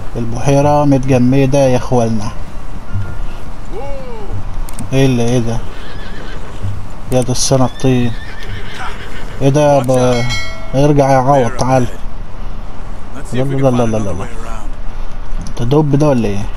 البحيرة متجمدة يا اخوانا Whoa! ايه اللي ايه ده يا ده السنة الطين ايه ده يا ب... ارجع يا عوض تعال Let's see لا if we لا can لا find لا لا another لا. way around. انت دب ده ولا ايه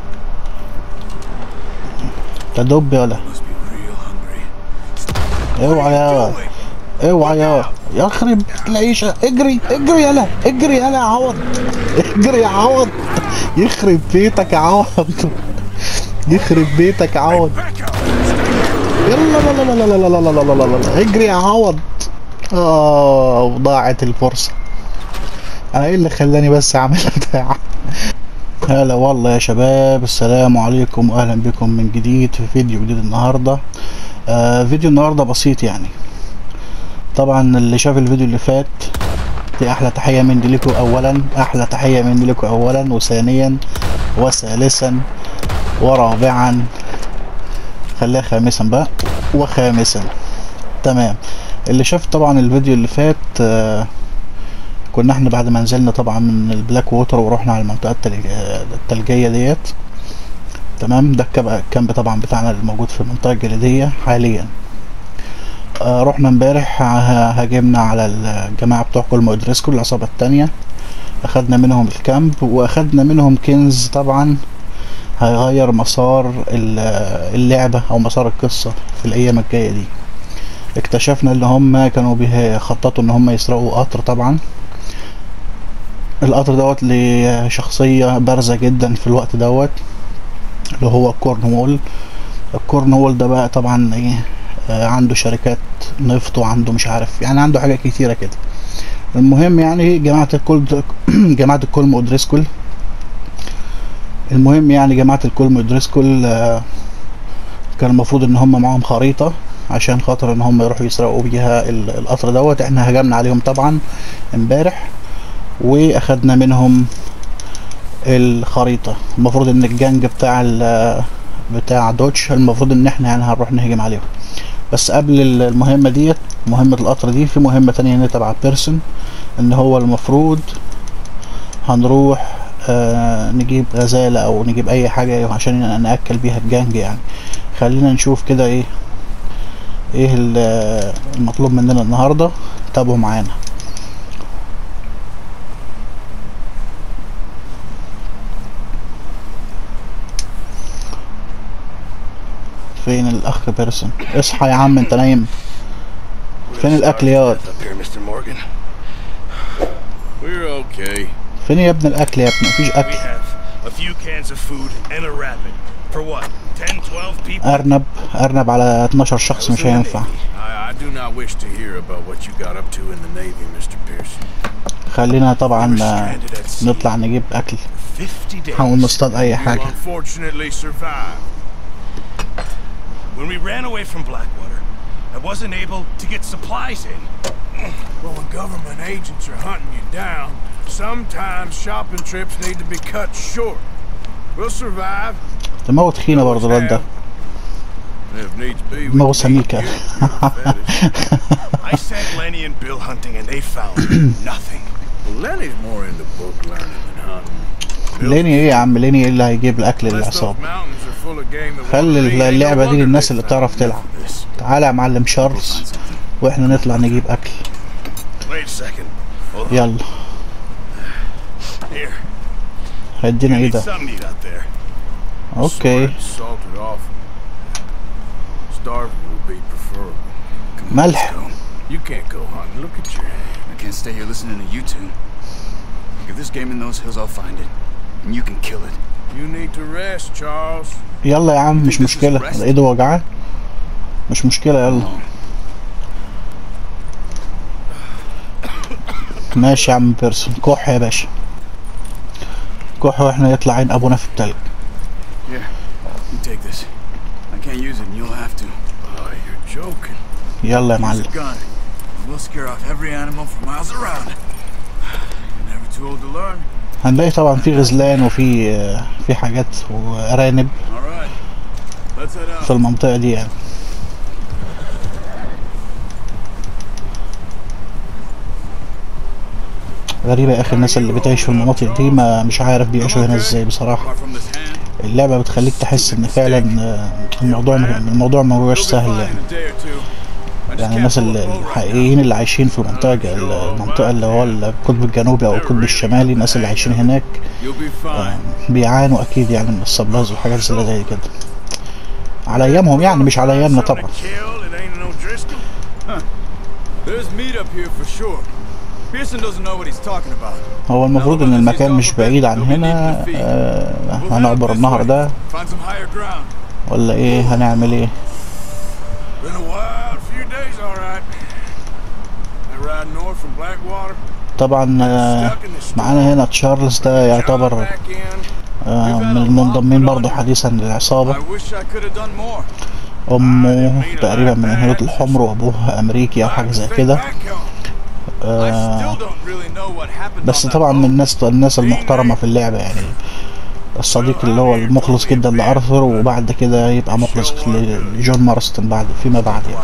انت دب ولا Must be real hungry. اوعى يا Doing? اوعى يا يخرب العيشة اجري اجري يلا اجري يلا يا عوض اجري يا عوض يخرب بيتك يا عوض يخرب بيتك يا عوض Back out! يلا لا لا لا لا لا لا لا لا لا لا لا اجري يا عوض اه وضاعت الفرصة انا ايه اللي خلاني بس اعمل بتاع هلا والله يا شباب السلام عليكم واهلا بكم من جديد في فيديو جديد النهارده آه فيديو النهارده بسيط يعني طبعا اللي شاف الفيديو اللي فات دي احلى تحيه مني لكم اولا احلى تحيه مني لكم اولا وثانيا وثالثا ورابعا خليها خامسا بقى وخامسا تمام اللي شاف طبعا الفيديو اللي فات آه كنا احنا بعد ما نزلنا طبعا من البلاك ووتر ورحنا على المنطقه التلج- آه، التلجيه ديت تمام ده الكب- الكامب طبعا بتاعنا اللي موجود في المنطقه الجليديه حاليا آه رحنا امبارح ه- هاجمنا على الجماعه بتوع كل ادريسكو العصابه التانية اخدنا منهم الكامب واخدنا منهم كنز طبعا هيغير مسار ال- اللعبة او مسار القصة في الايام الجاية دي اكتشفنا ان هم كانوا بيخططوا ان هم يسرقوا قطر طبعا القطر دوت لشخصية بارزة جدا في الوقت دوت اللي هو كورنوول الكورنوول ده بقى طبعا ايه آه، عنده شركات نفط وعنده مش عارف يعني عنده حاجات كتيرة كده المهم يعني جماعة الكل جماعة الكولم ودريسكول المهم يعني جماعة الكولم ودريسكول آه، كان المفروض ان هم معاهم خريطة عشان خاطر ان هم يروحوا يسرقوا بيها ال- القطر دوت احنا هجمنا عليهم طبعا امبارح واخدنا منهم الخريطة المفروض ان الجنج بتاع ال- بتاع دوتش المفروض ان احنا يعني هنروح نهجم عليهم بس قبل ال- المهمة ديت مهمة القطر دي في مهمة تانية هنا تبع بيرسون ان هو المفروض هنروح آه نجيب غزالة او نجيب اي حاجة عشان نأكل بيها الجنج يعني خلينا نشوف كده ايه ايه ال- المطلوب مننا النهاردة تابعوا معانا فين الاخ بيرسون اصحى يا عم انت نايم فين الاكل يا Up here, Mr. Morgan. We're okay. فين يا ابن الاكل يا ابني مفيش We اكل have a few cans of food and a rabbit. For what? 10, 12 people? ارنب ارنب على 12 شخص مش هينفع I, I do not wish to hear about what you got up to in the Navy, Mr. Pearson. خلينا We طبعا were آه، stranded at sea نطلع نجيب اكل 50 days. نحاول نصطاد اي You حاجة unfortunately survived. When we ran away from Blackwater, I wasn't able to get supplies in. Well, when government agents are hunting you down, sometimes shopping trips need to be cut short. We'll survive. دماغه تخينة برضه الواد ده If needs be, we دماغه can eat سميكة you if you're fetish. I sent Lenny and Bill hunting and they found nothing. Well, Lenny's more into book learning than hunting. ليني ايه يا عم ليني ايه اللي هيجيب الاكل Unless those للعصابة mountains are full of game that خلي won't ال- eat, ain't no اللعبة دي wonder للناس they اللي found بتعرف enough تلعب of this. تعالى يا معلم شارلز واحنا نطلع نجيب اكل Wait a second. Hold on. يلا Here. هيدينا You ايه need ده something to eat out there. اوكي Sweat salted off. Starving would be preferable. ملح You can't go hunting. Look at your hand. I can't stay here listening to you two. If there's game in those hills, I'll find it. And you can kill it. You need to rest, Charles. يلا يا عم مش مشكلة ايده وجعان مش مشكلة يلا ماشي يا عم بيرسون كح يا باشا كح واحنا يطلع عين ابونا في التلج Here, you take this. I can't use it, and you'll have to. Oh, you're joking. يلا يا Use معلم a gun. and We'll scare off every animal for miles around. You're never too old to learn. هنلاقي طبعا في غزلان وفي آه، في حاجات وارانب All right. Let's head out. في المنطقة دي يعني غريبة يا اخي الناس اللي بتعيش في المناطق دي ما مش عارف بيعيشوا هنا ازاي بصراحة Apart from this hand, اللعبة بتخليك تحس ان فعلا آه، الموضوع الموضوع ما هوش you'll be سهل fine يعني in a day or two. I just يعني can't الناس pull a ال- boat right now. الحقيقيين اللي عايشين في المنطقة المنطقة اللي هو القطب الجنوبي أو القطب الشمالي الناس اللي عايشين هناك You'll be fine. بيعانوا أكيد يعني من السبلاز وحاجات اللي زي كده على أيامهم يعني مش على أيامنا طبعا Kill, it ain't no Driscoll. There's meat up here for sure. Pearson doesn't know what he's talking about. هو المفروض إن المكان مش بعيد عن هنا آه هنعبر النهر ده Find some higher ground. ولا إيه هنعمل إيه Been a wild few days, all right. That ride north from Blackwater. طبعا آه Stuck in the storm. معانا هنا تشارلز ده John يعتبر back in. آه من المنضمين برضه حديثا للعصابة I wish I could have done more. أمه تقريبا من الهنود الحمر وأبوه أمريكي أو حاجة زي كده Back home. I آه still don't really know what happened بس on that طبعا من boat. الناس الناس المحترمة في اللعبة يعني الصديق اللي هو المخلص جدا لأرثر وبعد كده يبقى مخلص لجون مارستون بعد فيما بعد يعني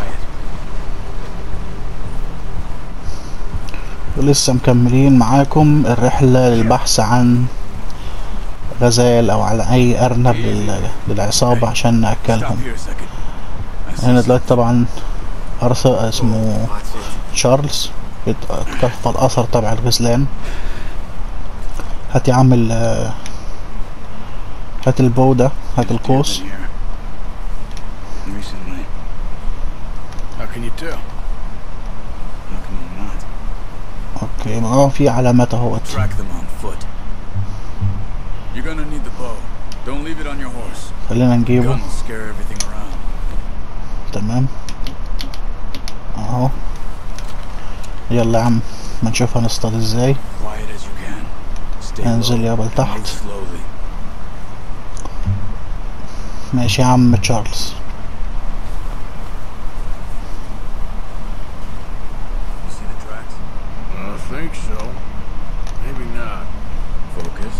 ولسه مكملين معاكم الرحلة للبحث عن غزال أو على أي أرنب لل- للعصابة عشان Stop نأكلهم here a second. I see هنا some- دلوقتي طبعا أرثر اسمه Watch it. تشارلز ات- اتكفى الأثر تبع الغزلان هات يا عم ال هات البو ده هات القوس Been here Recently. How can you tell? How come I'm not? اوكي ما هو في علامات اهوت Track them on foot. You're gonna need the bow. Don't leave it on your horse. خلينا نجيبه Gun will scare everything around. تمام اهو يلا يا عم ما نشوف هنصطاد ازاي Quiet as you can. Stay انزل low يابا and لتحت. move slowly. ماشي يا عم تشارلز You see the tracks? I think so. Maybe not. Focus.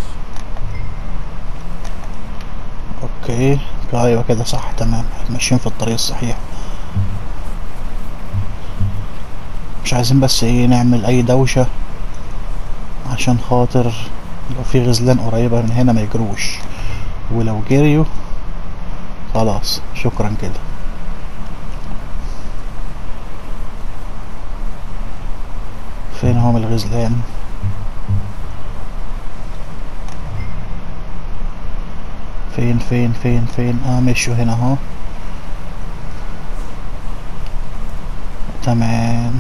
اوكي ايوه كده صح تمام ماشيين في الطريق الصحيح مش عايزين بس ايه نعمل اي دوشة عشان خاطر لو في غزلان قريبة من هنا ما يجروش ولو جريوا خلاص شكرا كده فين هم الغزلان فين فين فين فين اه مشوا هنا اهو تمام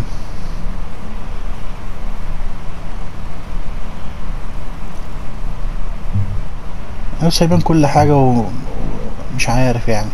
أنا سايبين كل حاجة ومش عارف يعني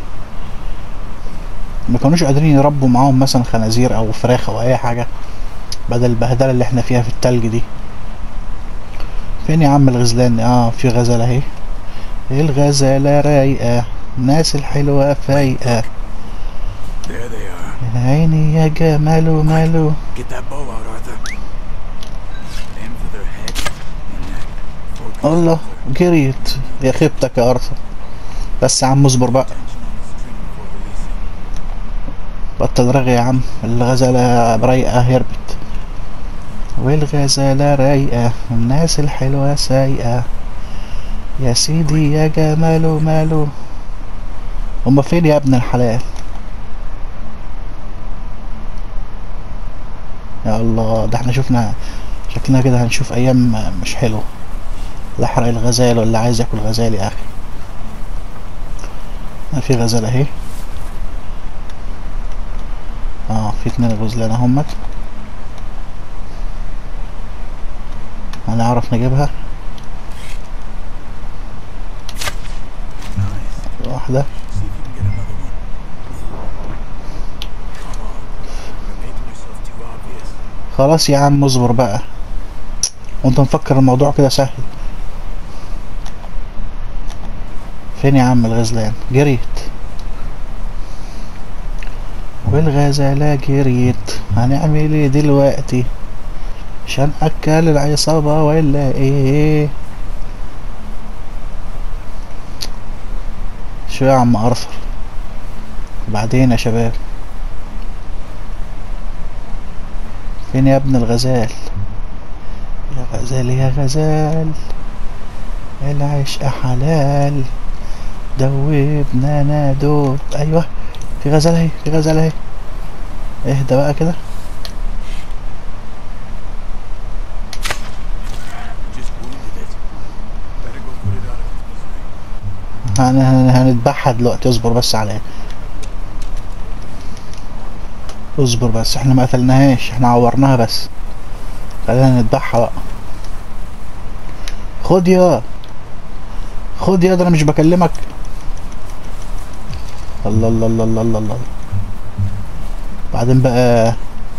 ما كانوش قادرين يربوا معاهم مثلا خنازير او فراخ او اي حاجة بدل البهدلة اللي احنا فيها في التلج دي فين يا عم الغزلان اه في غزالة اهي الغزالة رايقة الناس الحلوة فايقة There they are. عيني يا جماله ماله Get that bow out, Arthur. Aim for their head and neck. Focus الله on their جريت يا خيبتك يا ارثر بس يا عم اصبر بقى attention on the string before releasing. بطل رغي يا عم الغزالة رايقة هربت والغزالة رايقة الناس الحلوة سايقة يا سيدي يا جماله ماله هما فين يا ابن الحلال يا الله ده احنا شفنا شكلنا كده هنشوف ايام مش حلوه لا احرق الغزال ولا عايز ياكل غزال يا اخي ما في غزال اهي اه في اتنين غزلان اهمت هنعرف نجيبها Nice. واحدة See if you can get another one. Come on. You're making yourself too obvious. خلاص يا عم اصبر بقى وانت مفكر الموضوع كده سهل فين يا عم الغزلان جريت والغزالة جريت هنعمل ايه دلوقتي عشان اكل العصابة ولا ايه شو يا عم ارثر بعدين يا شباب فين يا ابن الغزال يا غزال يا غزال العشق حلال دوبنا ندوب ايوه في غزال اهي في غزال اهي اهدى بقى كده Just wounded it. Better go put it out of its misery. هن- هن- هنذبحها دلوقتي اصبر بس عليها اصبر بس احنا ما قتلناهاش احنا عورناها بس خلينا نذبحها بقى خد يا خد يا ده انا مش بكلمك الله الله الله الله الله الله بعدين بقى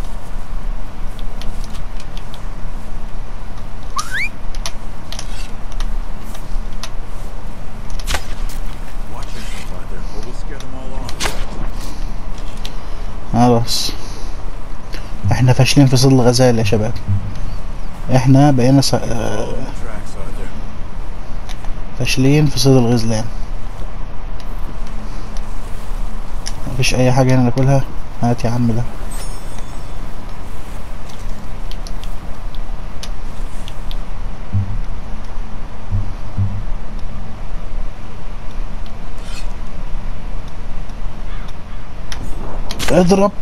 Watch yourself out there, or we'll scare them all off. خلاص احنا فاشلين في صيد الغزال يا شباب احنا بقينا س... آه، Follow the tracks out there. فاشلين في صيد الغزلان مفيش اي حاجة هنا ناكلها هات يا عم ده اضرب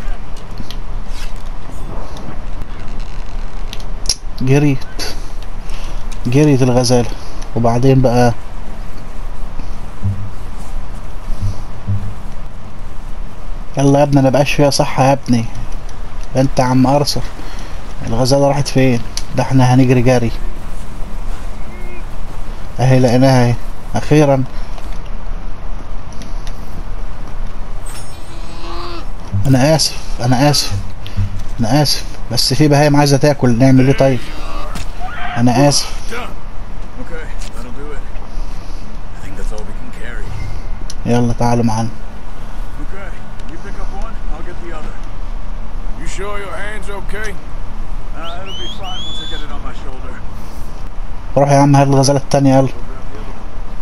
جريت جريت الغزالة وبعدين بقى يلا يا ابني انا بقاش فيها صحة يا ابني انت يا عم ارثر الغزالة راحت فين ده احنا هنجري جري اهي لقيناها اهي اخيرا انا اسف انا اسف انا اسف بس في بهايم عايزة تاكل نعمل ايه طيب انا اسف Done. Okay, that'll do it. I think that's all we can carry. يلا تعالوا معانا Okay, you pick up one, I'll get the other. You sure your hand's okay? Uh, it'll be fine once I get it on my shoulder. روح يا عم هات الغزالة التانية يلا We'll grab the other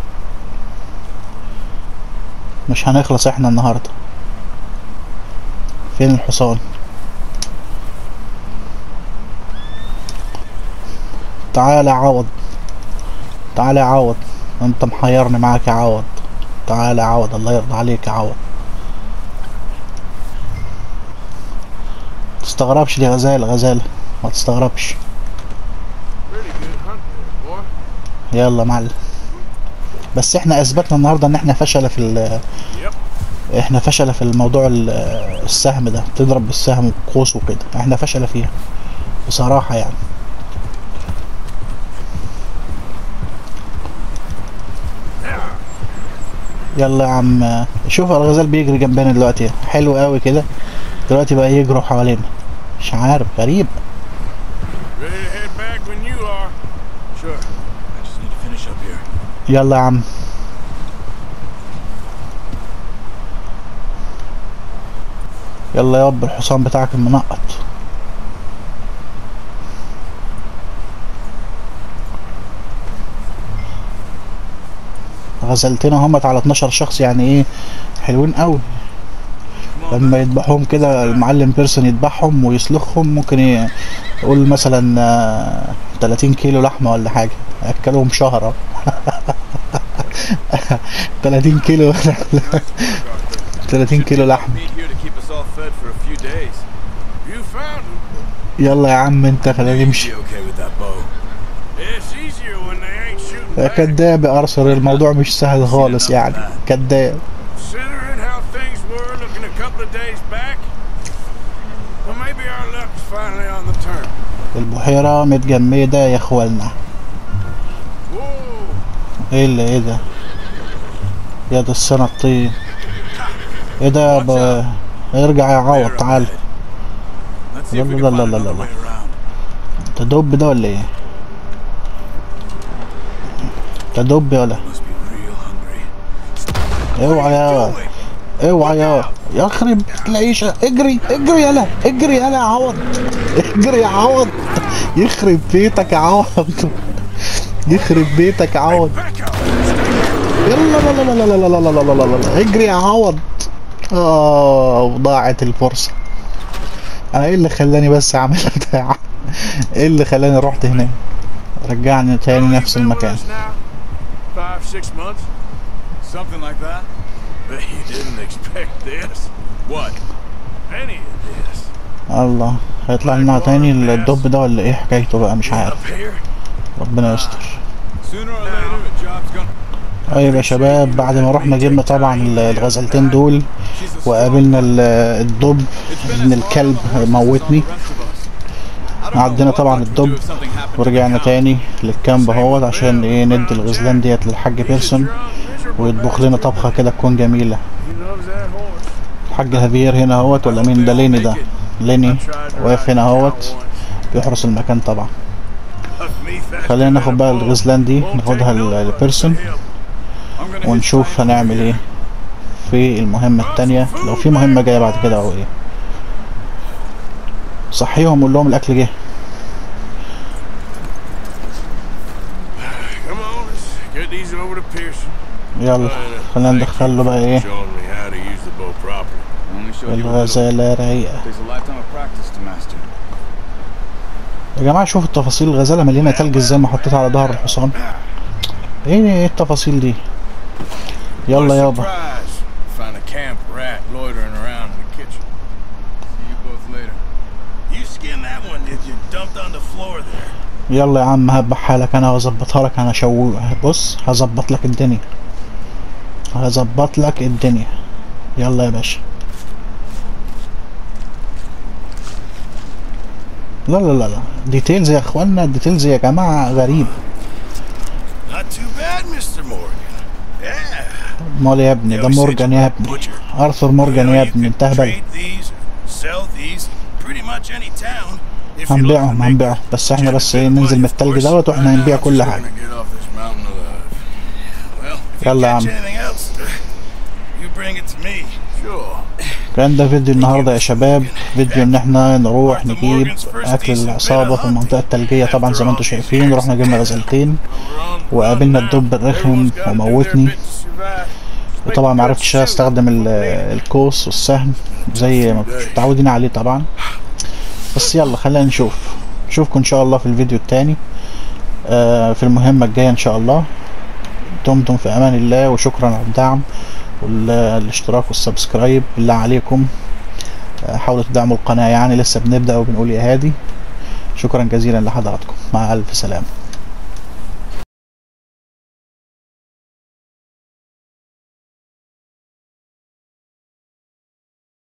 one. مش هنخلص احنا النهاردة فين الحصان تعال يا عوض تعال يا عوض انت محيرني معاك يا عوض تعال يا عوض الله يرضى عليك يا عوض تستغربش دي غزالة غزالة ما تستغربش Pretty good hunt there, boy. يلا معلم بس احنا اثبتنا النهارده ان احنا فشله في ال- Yep. احنا فشله في الموضوع ال- السهم ده تضرب بالسهم وقوس وكده احنا فشله فيها بصراحه يعني يلا يا عم شوف الغزال بيجري جنبنا دلوقتي حلو قوي كده دلوقتي بقى يجروا حوالينا مش عارف غريب Ready to head back when you are. Sure. I just need to finish up here. يلا يا عم يلا يا رب الحصان بتاعك المنقط غزلتنا همت على 12 شخص يعني ايه حلوين قوي Come on, لما يذبحهم كده المعلم بيرسون يذبحهم ويسلخهم ممكن ي- يقول مثلا آه، 30 كيلو لحمة ولا حاجة أكلهم شهر أهو. 30 كيلو 30 كيلو لحم Meat here to keep us all fed for a few days. You found him. يلا يا عم انت خلينا نمشي Be okay with that bow. It's easier when they ain't shooting يا back. كداب يا ارثر الموضوع مش سهل خالص يعني كداب Considering how things were looking a couple of days back, well, maybe our luck's finally on the turn. البحيرة متجمدة يا اخوانا Whoa! ايه اللي ايه ده يا ده السنة الطين ايه ده يا ب... ارجع يا عوض Bear تعال ahead. Let's see if لا we لا can لا find لا لا another لا. way around. انت دب ده ولا ايه انت دب ولا Must be real hungry. اوعى يا اوعى يا يخرب تلاقيش اجري اجري يلا اجري يلا يا عوض اجري يا عوض يخرب بيتك يا عوض يخرب بيتك يا عوض Back up! يلا لا لا لا لا لا لا لا لا لا لا لا اجري يا عوض اه وضاعت الفرصة انا ايه اللي خلاني بس اعمل بتاع ايه اللي خلاني رحت هناك رجعني تاني How long نفس you been with المكان us now? Five, six months? Something like that. Bet you didn't expect this. What? Any of this. الله هيطلع لنا تاني الدب ده ولا ايه حكايته بقى مش عارف Up here? ربنا يستر Sooner or later, a job's gonna. طيب يا شباب بعد ما رحنا جبنا طبعا الغزلتين دول She's a وقابلنا ال- الدب ابن الكلب موتني عدينا طبعا الدب ورجعنا تاني للكامب اهوت عشان ايه ندي الغزلان ديت للحاج بيرسون ويطبخ لنا طبخه كده تكون جميله He loves that horse. الحاج هافير هنا اهوت ولا مين ده ليني ده ليني واقف هنا اهوت بيحرس المكان طبعا خلينا ناخد بقى الغزلان دي ناخدها ل- لبيرسون ونشوف هنعمل ايه في المهمة التانية لو في مهمة جاية بعد كده او ايه صحيهم وقول لهم الاكل جه Come on, let's get these over to Pearson. يلا خلينا ندخل له بقى ايه Showing me how to use the bow properly. Only showed you a little. الغزالة رايقة Takes a lifetime of practice to master. يا جماعة شوفوا التفاصيل الغزالة مليانة تلج ازاي ما حطيتها على ظهر الحصان ايه ايه التفاصيل دي يلا What a يابا surprise. Find a camp rat loitering around in the kitchen. See you both later. You skinned that one, did you? Dumped on the floor there. يلا يا عم هبح حالك انا هظبطها لك انا شو بص هظبط لك الدنيا هظبط لك الدنيا يلا يا باشا لا لا لا لا ديتيلز يا اخوانا ديتيلز يا جماعة غريب Not too bad, Mr. Morgan. Yeah. امال يا ابني ده مورجان يا ابني ارثر مورجان يا ابني انتهى بقى Trade these, sell these, pretty much any town. if you're looking to هنبيعهم make هنبيعهم بس احنا بس ايه ننزل من التلج دوت واحنا هنبيع كل حاجة Trying to get off this mountain alive. Well, if you يلا يا catch عم. anything else, you bring it to me. Sure. كان ده فيديو النهاردة يا شباب فيديو ان احنا نروح نجيب اكل العصابة في المنطقة التلجية طبعا زي ما انتم شايفين رحنا جبنا غزلتين وقابلنا الدب الرخم وموتني وطبعا معرفتش استخدم ال- القوس والسهم زي ما كنتش متعودين عليه طبعا بس يلا خلينا نشوف نشوفكم ان شاء الله في الفيديو التاني آه، في المهمة الجاية ان شاء الله دمتم في امان الله وشكرا على الدعم والاشتراك والسبسكرايب بالله عليكم آه، حاولوا تدعموا القناة يعني لسه بنبدأ وبنقول يا هادي شكرا جزيلا لحضراتكم مع ألف سلامة